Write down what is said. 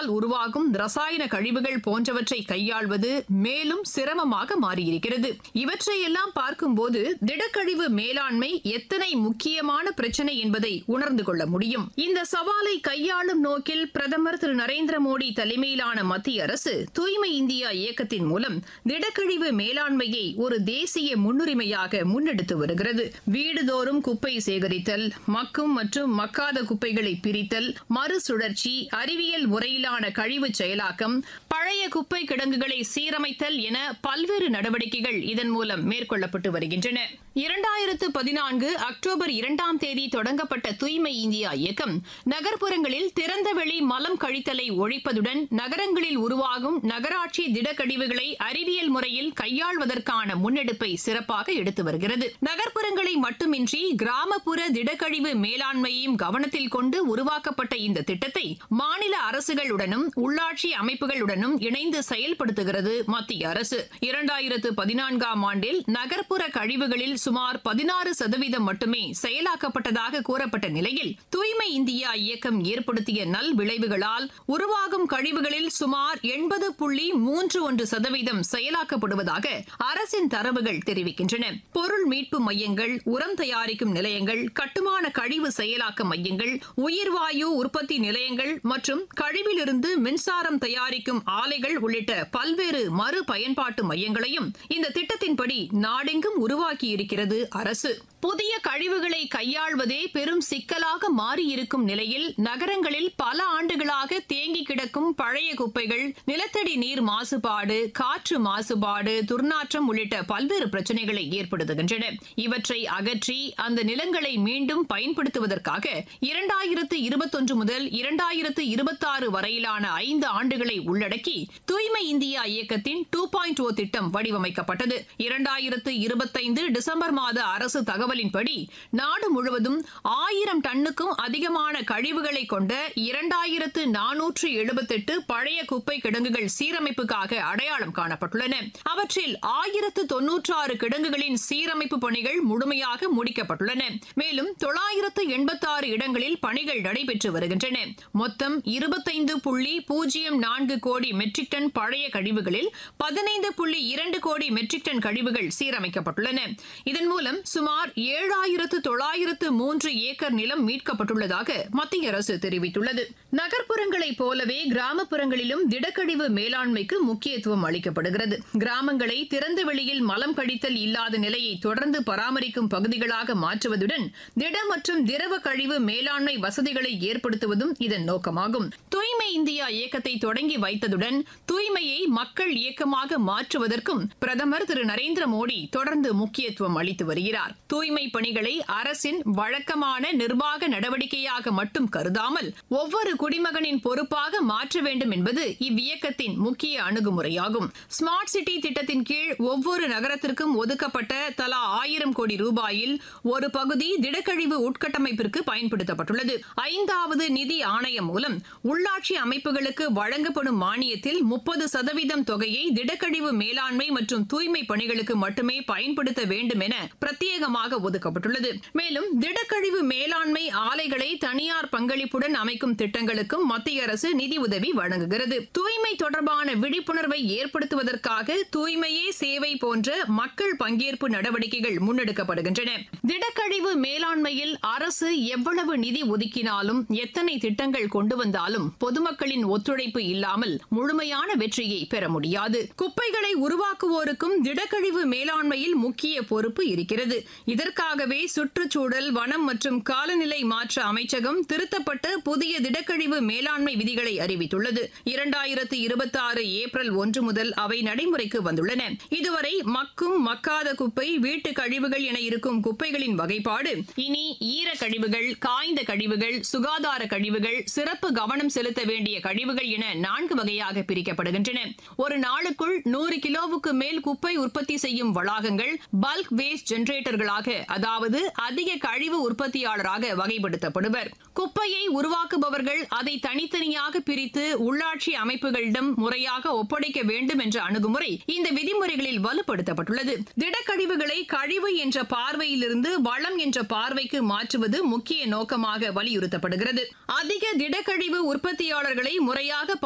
தொழிற்சாலைகளால் உருவாகும் ரசாயன கழிவுகள் போன்றவற்றை கையாள்வது மேலும் சிரமமாக மாறியிருக்கிறது இவற்றையெல்லாம் பார்க்கும்போது திடக்கழிவு மேலாண்மை எத்தனை முக்கியமான பிரச்சனை என்பதை உணர்ந்து கொள்ள முடியும் இந்த சவாலை கையாளும் நோக்கில் பிரதமர் திரு நரேந்திர மோடி தலைமையிலான மத்திய அரசு தூய்மை இந்தியா இயக்கத்தின் மூலம் திடக்கழிவு மேலாண்மையை ஒரு தேசிய முன்னுரிமையாக முன்னெடுத்து வருகிறது வீடுதோறும் குப்பை சேகரித்தல் மக்கும் மற்றும் மக்காத குப்பைகளை பிரித்தல் மறுசுழற்சி அறிவியல் முறையிலான கழிவு செயலாக்கம் பழைய குப்பை கிடங்குகளை சீரமைத்தல் என பல்வேறு நடவடிக்கைகள் இதன் மூலம் மேற்கொள்ளப்பட்டு வருகின்றன இரண்டாயிரத்து பதினான்கு அக்டோபர் இரண்டாம் தேதி தொடங்கப்பட்ட தூய்மை இந்தியா இயக்கம் நகர்ப்புறங்களில் திறந்தவெளி மலம் கழித்தலை ஒழிப்பதுடன் நகரங்களில் உருவாகும் நகராட்சி திடக்கழிவுகளை அறிவியல் முறையில் கையாள்வதற்கான முன்னெடுப்பை சிறப்பாக எடுத்து வருகிறது நகர்ப்புறங்களை மட்டுமின்றி கிராமப்புற திடக்கழிவு மேலாண்மையையும் கவனத்தில் கொண்டு உருவாக்கப்பட்ட இந்த திட்டத்தை மாநில அரசுகளுடனும் உள்ளாட்சி அமைப்புகளுடனும் இணைந்து செயல்படுத்துகிறது மத்திய அரசு இரண்டாயிரத்து பதினான்காம் ஆண்டில் நகர்ப்புற கழிவுகளில் சுமார் பதினாறு சதவீதம் மட்டுமே செயலாக்கப்பட்டதாக கூறப்பட்ட நிலையில் தூய்மை இந்தியா இயக்கம் ஏற்படுத்திய நல் விளைவுகளால் உருவாகும் கழிவுகளில் சுமார் எண்பது புள்ளி மூன்று ஒன்று சதவீதம் செயலாக்கப்படுவதாக அரசின் தரவுகள் தெரிவிக்கின்றன பொருள் மீட்பு மையங்கள் உரம் தயாரிக்கும் நிலையங்கள் கட்டுமான கழிவு செயலாக்க மையங்கள் உயிர்வாயு உற்பத்தி நிலையங்கள் மற்றும் கழிவிலிருந்து மின்சாரம் தயாரிக்கும் ஆலைகள் உள்ளிட்ட பல்வேறு மறு பயன்பாட்டு மையங்களையும் இந்த திட்டத்தின்படி நாடெங்கும் உருவாக்கியிருக்கிறது அரசு புதிய கழிவுகளை கையாள்வதே பெரும் சிக்கலாக மாறியிருக்கும் நிலையில் நகரங்களில் பல ஆண்டுகளாக தேங்கி கிடக்கும் பழைய குப்பைகள் நிலத்தடி நீர் மாசுபாடு காற்று மாசுபாடு துர்நாற்றம் உள்ளிட்ட பல்வேறு பிரச்சனைகளை ஏற்படுத்துகின்றன இவற்றை அகற்றி அந்த நிலங்களை மீண்டும் பயன்படுத்துவதற்காக இரண்டாயிரத்து இருபத்தொன்று முதல் இரண்டாயிரத்து இருபத்தாறு வரையிலான ஐந்து ஆண்டுகளை உள்ளடக்கி தூய்மை இந்தியா இயக்கத்தின் டூ பாயிண்ட் ஓ திட்டம் வடிவமைக்கப்பட்டது இரண்டாயிரத்து இருபத்தைந்து டிசம்பர் மாத அரசு தகவலின்படி நாடு முழுவதும் ஆயிரம் டன்னுக்கும் அதிகமான கழிவுகளை கொண்ட இரண்டாயிரத்து நானூற்று எழுபத்தெட்டு பழைய குப்பை கிடங்குகள் சீரமைப்புக்காக அடையாளம் காணப்பட்டுள்ளன அவற்றில் ஆயிரத்து தொன்னூற்றாறு கிடங்குகளின் சீரமைப்பு பணிகள் முழுமையாக முடிக்கப்பட்டுள்ளன மேலும் தொள்ளாயிரத்து எண்பத்தாறு இடங்களில் பணிகள் நடைபெற்று வருகின்றன மொத்தம் இருபத்தைந்து புள்ளி பூஜ்ஜியம் நான்கு கோடி மெட்ரிக் டன் பழைய கழிவுகளில் பதினைந்து புள்ளி இரண்டு கோடி மெட்ரிக் டன் கழிவுகள் சீரமைக்கப்பட்டுள்ளன இதன் மூலம் சுமார் ஏழாயிரத்து தொள்ளாயிரத்து மூன்று ஏக்கர் நிலம் மீட்கப்பட்டுள்ளதாக மத்திய அரசு தெரிவித்துள்ளது நகர்ப்புறங்களைப் போலவே கிராமப்புறங்களிலும் திடக்கழிவு மேலாண்மைக்கு முக்கியத்துவம் அளிக்கப்படுகிறது கிராமங்களை திறந்த வெளியில் மலம் கழித்தல் இல்லாத நிலையை தொடர்ந்து பராமரிக்கும் பகுதிகளாக மாற்றுவதுடன் திட மற்றும் திரவ கழிவு மேலாண்மை வசதிகளை ஏற்படுத்துவதும் இதன் நோக்கமாகும் தூய்மை இந்தியா இயக்கத்தை தொடங்கி வைத்ததுடன் தூய்மையை மக்கள் இயக்கமாக மாற்றுவதற்கும் பிரதமர் திரு நரேந்திர மோடி தொடர்ந்து முக்கியத்துவம் அளித்து வருகிறார் தூய்மை பணிகளை அரசின் வழக்கமான நிர்வாக நடவடிக்கையாக மட்டும் கருதாமல் ஒவ்வொரு குடிமகனின் பொறுப்பாக மாற்ற வேண்டும் என்பது இவ்வியக்கத்தின் முக்கிய அணுகுமுறையாகும் ஸ்மார்ட் சிட்டி திட்டத்தின் கீழ் ஒவ்வொரு நகரத்திற்கும் ஒதுக்கப்பட்ட தலா ஆயிரம் கோடி ரூபாயில் ஒரு பகுதி திடக்கழிவு உட்கட்டமைப்பிற்கு பயன்படுத்தப்பட்டுள்ளது ஐந்தாவது நிதி ஆணையம் மூலம் உள்ளாட்சி அமைப்புகளுக்கு வழங்கப்படும் மானியத்தில் முப்பது சதவீதம் தொகையை திடக்கழிவு மேலாண்மை மற்றும் தூய்மை பணிகளுக்கு மட்டுமே பயன்படுத்த வேண்டும் என பிரத்யேகமாக ஒதுக்கப்பட்டுள்ளது மேலும் திடக்கழிவு மேலாண்மை ஆலைகளை தனியார் பங்களிப்புடன் அமைக்கும் திட்டங்களுக்கும் மத்திய அரசு நிதி உதவி வழங்குகிறது தூய்மை தொடர்பான விழிப்புணர்வை ஏற்படுத்துவதற்காக தூய்மையே சேவை போன்ற மக்கள் பங்கேற்பு நடவடிக்கைகள் முன்னெடுக்கப்படுகின்றன திடக்கழிவு மேலாண்மையில் அரசு எவ்வளவு நிதி ஒதுக்கினாலும் எத்தனை திட்டங்கள் கொண்டு வந்தாலும் பொதுமக்களின் ஒத்துழைப்பு இல்லாமல் முழுமையான வெற்றியை பெற முடியாது குப்பைகளை உருவாக்குவோருக்கும் திடக்கழிவு மேலாண்மையில் முக்கிய பொறுப்பு இருக்கிறது இதற்காகவே சுற்றுச்சூழல் வனம் மற்றும் காலநிலை மாற்ற அமைச்சகம் திருத்தப்பட்ட புதிய திடக்கழிவு மேலாண்மை விதிகளை அறிவித்துள்ளது இரண்டாயிரத்து இருபத்தி ஆறு ஏப்ரல் ஒன்று முதல் அவை நடைமுறைக்கு வந்துள்ளன இதுவரை மக்கும் மக்காத குப்பை வீட்டு கழிவுகள் என இருக்கும் குப்பைகளின் வகைப்பாடு இனி ஈர கழிவுகள் காய்ந்த கழிவுகள் சுகாதார கழிவுகள் சிறப்பு கவனம் செலுத்த வேண்டிய கழிவுகள் என நான்கு வகையாக பிரிக்கப்படுகின்றன ஒரு நாளுக்குள் நூறு கிலோவுக்கு மேல் குப்பை உற்பத்தி செய்யும் வளாகங்கள் பல்க் வேஸ்ட் ஜெனரேட்டர்களாக அதாவது அதிக கழிவு உற்பத்தியாளராக வகைப்படுத்தப்படுவர் குப்பையை உருவாக்குபவர்கள் அதை தனித்தனியாக பிரித்து உள்ளாட்சி அமைப்புகளிடம் முறையாக ஒப்படைக்க வேண்டும் என்ற அணுகுமுறை இந்த விதிமுறைகளில் வலுப்படுத்தப்பட்டுள்ளது திடக்கழிவுகளை கழிவு என்ற பார்வையிலிருந்து வளம் என்ற பார்வைக்கு மாற்றுவது முக்கிய நோக்கமாக வலியுறுத்தப்படுகிறது அதிக திடக்கழிவு உற்பத்தியாளர்களை முறையாக